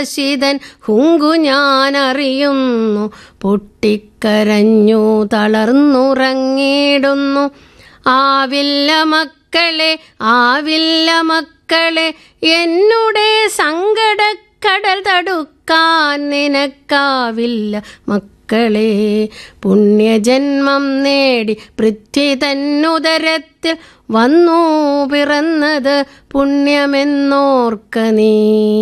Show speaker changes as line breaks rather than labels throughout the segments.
നിരാശിതൻ ഹുങ്കു ഞാൻ അറിയുന്നു പൊട്ടിക്കരഞ്ഞു തളർന്നുറങ്ങിയിടുന്നു ആവില്ല മക്കളെ ആവില്ല മക്കളെ എന്നുടെ സങ്കടക്കടൽ തടുക്കാൻ നിനക്കാവില്ല മക്കളെ പുണ്യജന്മം നേടി പൃഥ്വി തന്നുദരത്തിൽ വന്നു പിറന്നത് പുണ്യമെന്നോർക്ക നീ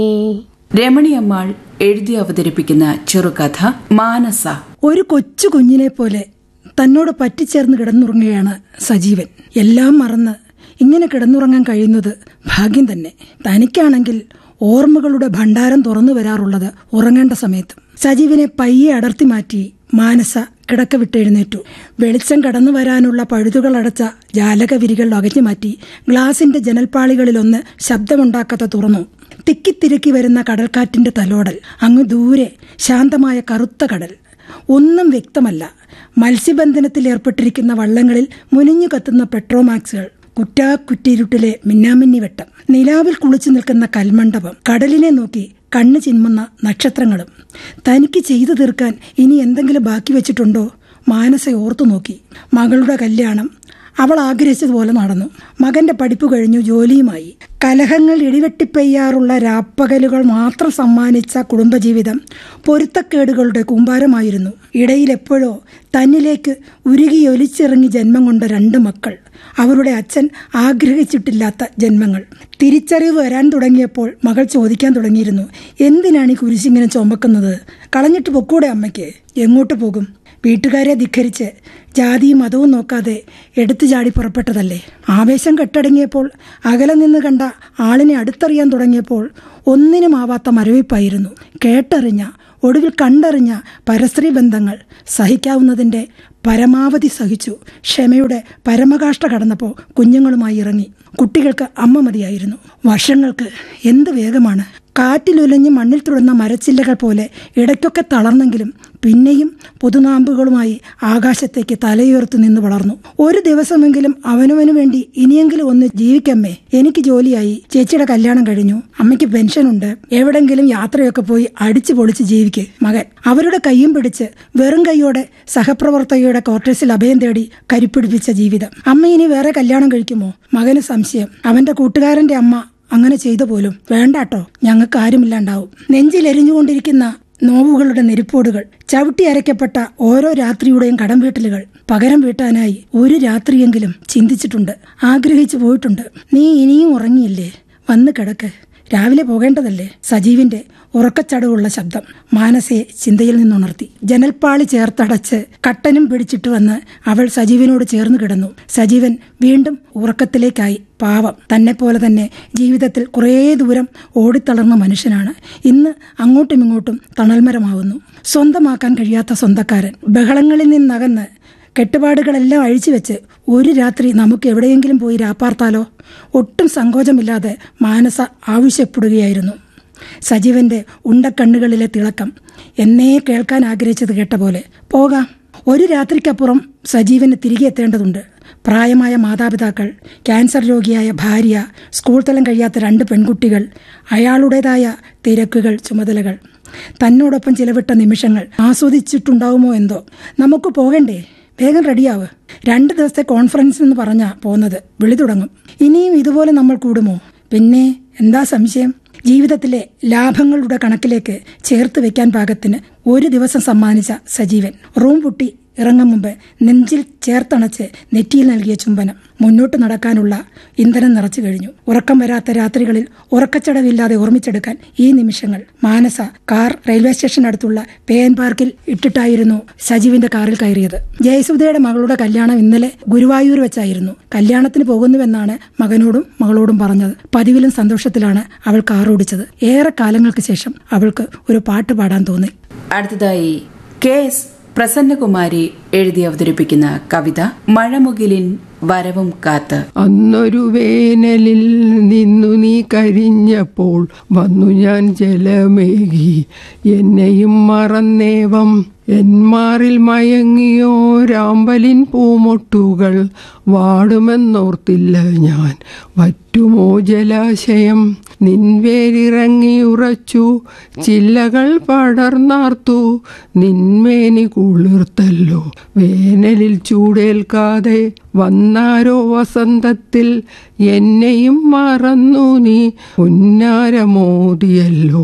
രമണിയമ്മാൾ എഴുതി അവതരിപ്പിക്കുന്ന ചെറുകഥ മാനസ
ഒരു കൊച്ചു കുഞ്ഞിനെ പോലെ തന്നോട് പറ്റിച്ചേർന്ന് കിടന്നുറങ്ങുകയാണ് സജീവൻ എല്ലാം മറന്ന് ഇങ്ങനെ കിടന്നുറങ്ങാൻ കഴിയുന്നത് ഭാഗ്യം തന്നെ തനിക്കാണെങ്കിൽ ഓർമ്മകളുടെ ഭണ്ഡാരം തുറന്നു വരാറുള്ളത് ഉറങ്ങേണ്ട സമയത്ത് സജീവിനെ പയ്യെ അടർത്തി മാറ്റി മാനസ കിടക്ക വിട്ടെഴുന്നേറ്റു വെളിച്ചം കടന്നു വരാനുള്ള പഴുതുകൾ അടച്ച ജാലകവിരികൾ അകറ്റി മാറ്റി ഗ്ലാസിന്റെ ജനൽപ്പാളികളിലൊന്ന് ശബ്ദമുണ്ടാക്കാത്ത തുറന്നു തിക്കിത്തിരക്കി വരുന്ന കടൽക്കാറ്റിന്റെ തലോടൽ അങ്ങ് ദൂരെ ശാന്തമായ കറുത്ത കടൽ ഒന്നും വ്യക്തമല്ല മത്സ്യബന്ധനത്തിൽ ഏർപ്പെട്ടിരിക്കുന്ന വള്ളങ്ങളിൽ മുനിഞ്ഞു കത്തുന്ന പെട്രോമാക്സുകൾ കുറ്റാക്കുറ്റിരുട്ടിലെ മിന്നാമിന്നി വെട്ടം നിലാവിൽ കുളിച്ചു നിൽക്കുന്ന കൽമണ്ഡപം കടലിനെ നോക്കി കണ്ണു ചിമ്മുന്ന നക്ഷത്രങ്ങളും തനിക്ക് ചെയ്തു തീർക്കാൻ ഇനി എന്തെങ്കിലും ബാക്കി വെച്ചിട്ടുണ്ടോ മാനസ ഓർത്തു നോക്കി മകളുടെ കല്യാണം അവൾ ആഗ്രഹിച്ചതുപോലെ നടന്നു മകന്റെ പഠിപ്പ് കഴിഞ്ഞു ജോലിയുമായി കലഹങ്ങൾ ഇടിവെട്ടിപ്പെയ്യാറുള്ള രാപ്പകലുകൾ മാത്രം സമ്മാനിച്ച കുടുംബജീവിതം പൊരുത്തക്കേടുകളുടെ കൂമ്പാരമായിരുന്നു ഇടയിൽ എപ്പോഴോ തന്നിലേക്ക് ഉരുകിയൊലിച്ചിറങ്ങി ജന്മം കൊണ്ട രണ്ട് മക്കൾ അവരുടെ അച്ഛൻ ആഗ്രഹിച്ചിട്ടില്ലാത്ത ജന്മങ്ങൾ തിരിച്ചറിവ് വരാൻ തുടങ്ങിയപ്പോൾ മകൾ ചോദിക്കാൻ തുടങ്ങിയിരുന്നു എന്തിനാണ് ഈ കുരിശിങ്ങനെ ചുമക്കുന്നത് കളഞ്ഞിട്ട് പൊക്കൂടെ അമ്മയ്ക്ക് എങ്ങോട്ട് പോകും വീട്ടുകാരെ ധിഖരിച്ച് ജാതിയും മതവും നോക്കാതെ എടുത്തു ചാടി പുറപ്പെട്ടതല്ലേ ആവേശം കെട്ടടങ്ങിയപ്പോൾ അകലെ നിന്ന് കണ്ട ആളിനെ അടുത്തറിയാൻ തുടങ്ങിയപ്പോൾ ഒന്നിനുമാവാത്ത മരവിപ്പായിരുന്നു കേട്ടറിഞ്ഞ ഒടുവിൽ കണ്ടറിഞ്ഞ പരസ്ത്രീ ബന്ധങ്ങൾ സഹിക്കാവുന്നതിൻ്റെ പരമാവധി സഹിച്ചു ക്ഷമയുടെ പരമകാഷ്ട കടന്നപ്പോൾ കുഞ്ഞുങ്ങളുമായി ഇറങ്ങി കുട്ടികൾക്ക് അമ്മ മതിയായിരുന്നു വർഷങ്ങൾക്ക് എന്ത് വേഗമാണ് കാറ്റിലുലഞ്ഞ് മണ്ണിൽ തുടർന്ന മരച്ചില്ലകൾ പോലെ ഇടയ്ക്കൊക്കെ തളർന്നെങ്കിലും പിന്നെയും പുതുനാമ്പുകളുമായി ആകാശത്തേക്ക് തലയുയർത്തു നിന്ന് വളർന്നു ഒരു ദിവസമെങ്കിലും അവനവന് വേണ്ടി ഇനിയെങ്കിലും ഒന്ന് ജീവിക്കമ്മേ എനിക്ക് ജോലിയായി ചേച്ചിയുടെ കല്യാണം കഴിഞ്ഞു അമ്മയ്ക്ക് പെൻഷനുണ്ട് എവിടെങ്കിലും യാത്രയൊക്കെ പോയി അടിച്ചു പൊളിച്ച് ജീവിക്ക് മകൻ അവരുടെ കയ്യും പിടിച്ച് വെറും കൈയോടെ സഹപ്രവർത്തകയുടെ ക്വാർട്ടേഴ്സിൽ അഭയം തേടി കരിപ്പിടിപ്പിച്ച ജീവിതം അമ്മ ഇനി വേറെ കല്യാണം കഴിക്കുമോ മകന് സംശയം അവന്റെ കൂട്ടുകാരന്റെ അമ്മ അങ്ങനെ ചെയ്തു പോലും വേണ്ടാട്ടോ ഞങ്ങൾക്ക് ആരുമില്ലാണ്ടാവും നെഞ്ചിലെരിഞ്ഞുകൊണ്ടിരിക്കുന്ന നോവുകളുടെ നെരിപ്പോടുകൾ ചവിട്ടി അരയ്ക്കപ്പെട്ട ഓരോ രാത്രിയുടെയും കടം വീട്ടലുകൾ പകരം വീട്ടാനായി ഒരു രാത്രിയെങ്കിലും ചിന്തിച്ചിട്ടുണ്ട് ആഗ്രഹിച്ചു പോയിട്ടുണ്ട് നീ ഇനിയും ഉറങ്ങിയില്ലേ വന്ന് കിടക്ക് രാവിലെ പോകേണ്ടതല്ലേ സജീവിന്റെ ഉറക്കച്ചടവുള്ള ശബ്ദം മാനസയെ ചിന്തയിൽ നിന്നുണർത്തി ജനൽപ്പാളി ചേർത്തടച്ച് കട്ടനും പിടിച്ചിട്ട് വന്ന് അവൾ സജീവനോട് ചേർന്ന് കിടന്നു സജീവൻ വീണ്ടും ഉറക്കത്തിലേക്കായി പാവം തന്നെ പോലെ തന്നെ ജീവിതത്തിൽ കുറേ ദൂരം ഓടിത്തളർന്ന മനുഷ്യനാണ് ഇന്ന് അങ്ങോട്ടും ഇങ്ങോട്ടും തണൽമരമാവുന്നു സ്വന്തമാക്കാൻ കഴിയാത്ത സ്വന്തക്കാരൻ ബഹളങ്ങളിൽ നിന്നകന്ന് കെട്ടുപാടുകളെല്ലാം അഴിച്ചുവെച്ച് ഒരു രാത്രി നമുക്ക് എവിടെയെങ്കിലും പോയി രാപ്പാർത്താലോ ഒട്ടും സങ്കോചമില്ലാതെ മാനസ ആവശ്യപ്പെടുകയായിരുന്നു സജീവന്റെ ഉണ്ടക്കണ്ണുകളിലെ തിളക്കം എന്നേ കേൾക്കാൻ ആഗ്രഹിച്ചത് കേട്ട പോലെ പോകാം ഒരു രാത്രിക്കപ്പുറം സജീവന് തിരികെ എത്തേണ്ടതുണ്ട് പ്രായമായ മാതാപിതാക്കൾ ക്യാൻസർ രോഗിയായ ഭാര്യ സ്കൂൾ തലം കഴിയാത്ത രണ്ട് പെൺകുട്ടികൾ അയാളുടേതായ തിരക്കുകൾ ചുമതലകൾ തന്നോടൊപ്പം ചിലവിട്ട നിമിഷങ്ങൾ ആസ്വദിച്ചിട്ടുണ്ടാവുമോ എന്തോ നമുക്ക് പോകണ്ടേ വേഗം റെഡിയാവ് രണ്ട് ദിവസത്തെ കോൺഫറൻസ് എന്ന് പറഞ്ഞാ പോകുന്നത് വിളി തുടങ്ങും ഇനിയും ഇതുപോലെ നമ്മൾ കൂടുമോ പിന്നെ എന്താ സംശയം ജീവിതത്തിലെ ലാഭങ്ങളുടെ കണക്കിലേക്ക് ചേർത്ത് വെക്കാൻ പാകത്തിന് ഒരു ദിവസം സമ്മാനിച്ച സജീവൻ റൂം പൊട്ടി ഇറങ്ങും മുമ്പ് നെഞ്ചിൽ ചേർത്തണച്ച് നെറ്റിയിൽ നൽകിയ ചുംബനം മുന്നോട്ട് നടക്കാനുള്ള ഇന്ധനം നിറച്ചു കഴിഞ്ഞു ഉറക്കം വരാത്ത രാത്രികളിൽ ഉറക്കച്ചടവില്ലാതെ ഓർമ്മിച്ചെടുക്കാൻ ഈ നിമിഷങ്ങൾ മാനസ കാർ റെയിൽവേ സ്റ്റേഷൻ അടുത്തുള്ള പേൻ പാർക്കിൽ ഇട്ടിട്ടായിരുന്നു സജീവിന്റെ കാറിൽ കയറിയത് ജയസുധയുടെ മകളുടെ കല്യാണം ഇന്നലെ ഗുരുവായൂർ വെച്ചായിരുന്നു കല്യാണത്തിന് പോകുന്നുവെന്നാണ് മകനോടും മകളോടും പറഞ്ഞത് പതിവിലും സന്തോഷത്തിലാണ് അവൾ കാർ ഓടിച്ചത് ഏറെ കാലങ്ങൾക്ക് ശേഷം അവൾക്ക് ഒരു പാട്ട് പാടാൻ തോന്നി
അടുത്തതായി കെ എസ് പ്രസന്നകുമാരി എഴുതി അവതരിപ്പിക്കുന്ന കവിത മഴമുകിലിൻ വരവും കാത്ത്
അന്നൊരു വേനലിൽ നിന്നു നീ കരിഞ്ഞപ്പോൾ വന്നു ഞാൻ ജലമേകി എന്നെയും മറന്നേവം എന്മാറിൽ മയങ്ങിയോ രാമ്പലിൻ പൂമൊട്ടുകൾ വാടുമെന്നോർത്തില്ല ഞാൻ വറ്റുമോ ജലാശയം നിൻവേരിറങ്ങി ഉറച്ചു ചില്ലകൾ പടർന്നാർത്തു നിന്മേനി കുളിർത്തല്ലോ വേനലിൽ ചൂടേൽക്കാതെ വന്നാരോ വസന്തത്തിൽ എന്നെയും മറന്നു നീ പുന്നാരമോദിയല്ലോ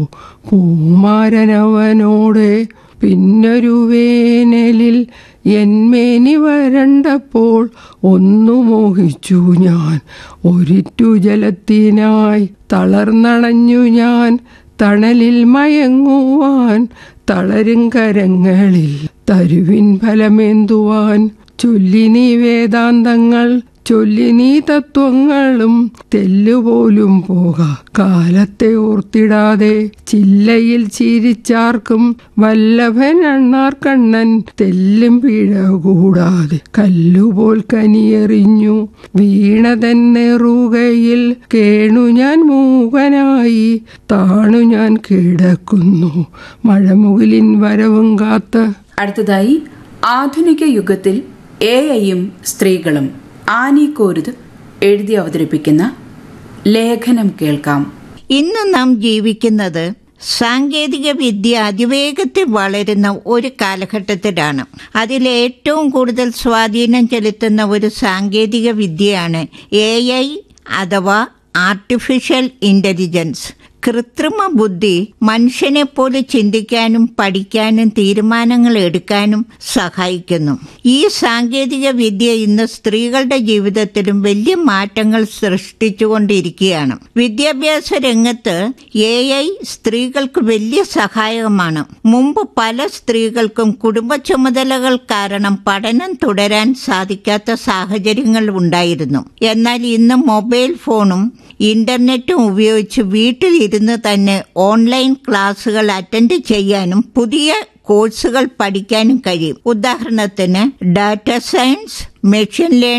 പൂമാരനവനോടെ പിന്നൊരു വേനലിൽ എന്മേനി വരണ്ടപ്പോൾ ഒന്നു മോഹിച്ചു ഞാൻ ഒരിറ്റു ജലത്തിനായി തളർന്നണഞ്ഞു ഞാൻ തണലിൽ മയങ്ങുവാൻ തളരും കരങ്ങളിൽ തരുവിൻ ഫലമേന്തുവാൻ ചൊല്ലി നീ വേദാന്തങ്ങൾ ചൊല്ലി നീ തത്വങ്ങളും തെല്ലുപോലും പോക കാലത്തെ ഓർത്തിടാതെ ചില്ലയിൽ ചിരിച്ചാർക്കും വല്ലഭൻ അണ്ണാർക്കണ്ണൻ തെല്ലും പിഴ കൂടാതെ കല്ലുപോൽ കനിയെറിഞ്ഞു വീണതൻ നെറുകയിൽ കേണു ഞാൻ മൂകനായി താണു ഞാൻ കിടക്കുന്നു മഴമുകിലിൻ വരവും കാത്ത്
അടുത്തതായി ആധുനിക യുഗത്തിൽ എ ഐയും സ്ത്രീകളും ആനി കോരുത് എഴുതി അവതരിപ്പിക്കുന്ന ലേഖനം കേൾക്കാം
ഇന്ന് നാം ജീവിക്കുന്നത് സാങ്കേതിക വിദ്യ അതിവേഗത്തിൽ വളരുന്ന ഒരു കാലഘട്ടത്തിലാണ് അതിൽ ഏറ്റവും കൂടുതൽ സ്വാധീനം ചെലുത്തുന്ന ഒരു സാങ്കേതിക വിദ്യയാണ് എ ഐ അഥവാ ആർട്ടിഫിഷ്യൽ ഇന്റലിജൻസ് കൃത്രിമ ബുദ്ധി മനുഷ്യനെ പോലെ ചിന്തിക്കാനും പഠിക്കാനും തീരുമാനങ്ങൾ എടുക്കാനും സഹായിക്കുന്നു ഈ സാങ്കേതിക വിദ്യ ഇന്ന് സ്ത്രീകളുടെ ജീവിതത്തിലും വലിയ മാറ്റങ്ങൾ സൃഷ്ടിച്ചുകൊണ്ടിരിക്കുകയാണ് വിദ്യാഭ്യാസ രംഗത്ത് എ ഐ സ്ത്രീകൾക്ക് വലിയ സഹായകമാണ് മുമ്പ് പല സ്ത്രീകൾക്കും കുടുംബ ചുമതലകൾ കാരണം പഠനം തുടരാൻ സാധിക്കാത്ത സാഹചര്യങ്ങൾ ഉണ്ടായിരുന്നു എന്നാൽ ഇന്ന് മൊബൈൽ ഫോണും ഇന്റർനെറ്റും ഉപയോഗിച്ച് വീട്ടിലിരുന്ന് തന്നെ ഓൺലൈൻ ക്ലാസുകൾ അറ്റൻഡ് ചെയ്യാനും പുതിയ കോഴ്സുകൾ പഠിക്കാനും കഴിയും ഉദാഹരണത്തിന് ഡാറ്റ സയൻസ് മെഷീൻ ലേണിംഗ്